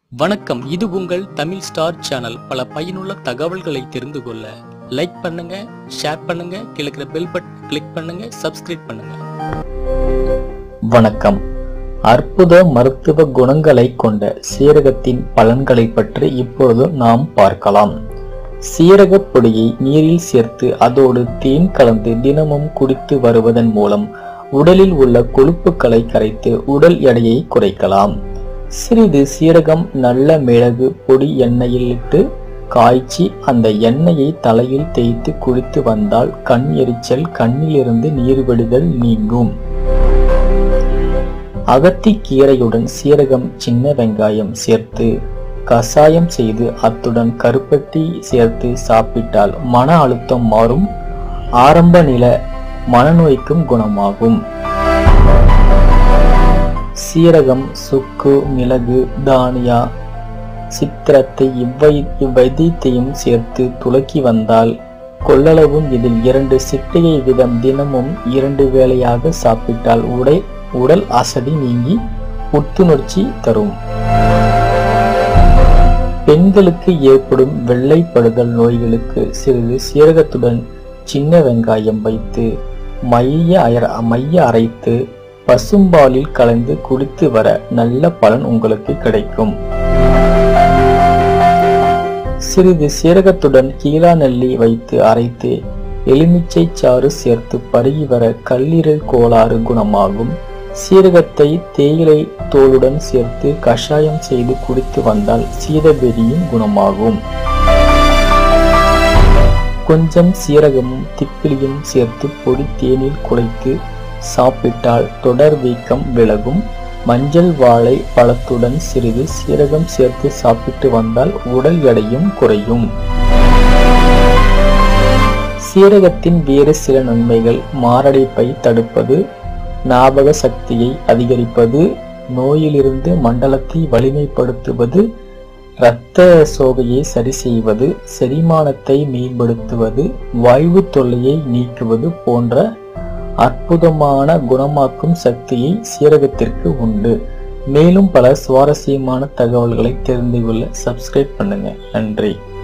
வணக்கம் இது உங்கள் தமிழ் ஸ்டார் சேனல் பல பயனுள்ள தகவல்களை தெரிந்து கொள்ள லைக் பண்ணுங்க ஷேர் பண்ணுங்க கிழக்கிற பெல் பட்டன் கிளிக் பண்ணுங்க சப்ஸ்கிரைப் பண்ணுங்க வணக்கம் அற்புத மருத்துவ குணங்களை கொண்ட சீரகத்தின் பலன்களை பற்றி இப்பொழுது நாம் பார்க்கலாம் சீரகப் பொடியை நீரில் சேர்த்து அதோடு தேன் கலந்து தினமும் குடித்து வருவதன் மூலம் உடலில் உள்ள கொழுப்புகளை கரைத்து உடல் எடையை குறைக்கலாம் சிறிது சீரகம் நல்ல மிளகு பொடி எண்ணெயில் இட்டு காய்ச்சி அந்த எண்ணெயை தலையில் தேய்த்து குளித்து வந்தால் கண் எரிச்சல் கண்ணிலிருந்து நீர் விடுதல் நீங்கும் அகத்தி கீரையுடன் சீரகம் சின்ன வெங்காயம் சேர்த்து கசாயம் செய்து அத்துடன் கருப்பட்டி சேர்த்து சாப்பிட்டால் மன அழுத்தம் மாறும் ஆரம்ப நில மனநோய்க்கும் குணமாகும் சீரகம் சுக்கு மிளகு தானியா சித்திரத்தை இவ்வை இவ்வைத்தியத்தையும் சேர்த்து துலக்கி வந்தால் கொள்ளளவும் இதில் இரண்டு சிட்டிகை வீதம் தினமும் இரண்டு வேளையாக சாப்பிட்டால் உடை உடல் அசதி நீங்கி புத்துணர்ச்சி தரும் பெண்களுக்கு ஏற்படும் வெள்ளைப்படுதல் நோய்களுக்கு சிறிது சீரகத்துடன் சின்ன வெங்காயம் வைத்து மைய அயர மைய அரைத்து பசும்பாலில் கலந்து குடித்து வர நல்ல பலன் உங்களுக்கு கிடைக்கும் சிறிது சீரகத்துடன் கீழா நெல்லி வைத்து அரைத்து எலுமிச்சை சாறு சேர்த்து பருகி வர கல்லீரல் கோளாறு குணமாகும் சீரகத்தை தேயிலை தோலுடன் சேர்த்து கஷாயம் செய்து குடித்து வந்தால் சீதபெரியும் குணமாகும் கொஞ்சம் சீரகமும் திப்பிலியும் சேர்த்து பொடி தேனில் குழைத்து சாப்பிட்டால் தொடர் வீக்கம் விலகும் மஞ்சள் வாழை பழத்துடன் சிறிது சீரகம் சேர்த்து சாப்பிட்டு வந்தால் உடல் எடையும் குறையும் சீரகத்தின் வேறு சில நன்மைகள் மாரடைப்பை தடுப்பது ஞாபக சக்தியை அதிகரிப்பது நோயிலிருந்து மண்டலத்தை வலிமைப்படுத்துவது இரத்த சோகையை சரி செய்வது செரிமானத்தை மேம்படுத்துவது வாய்வு தொல்லையை நீக்குவது போன்ற அற்புதமான குணமாக்கும் சக்தியை சீரகத்திற்கு உண்டு மேலும் பல சுவாரஸ்யமான தகவல்களை தெரிந்து கொள்ள சப்ஸ்கிரைப் பண்ணுங்க நன்றி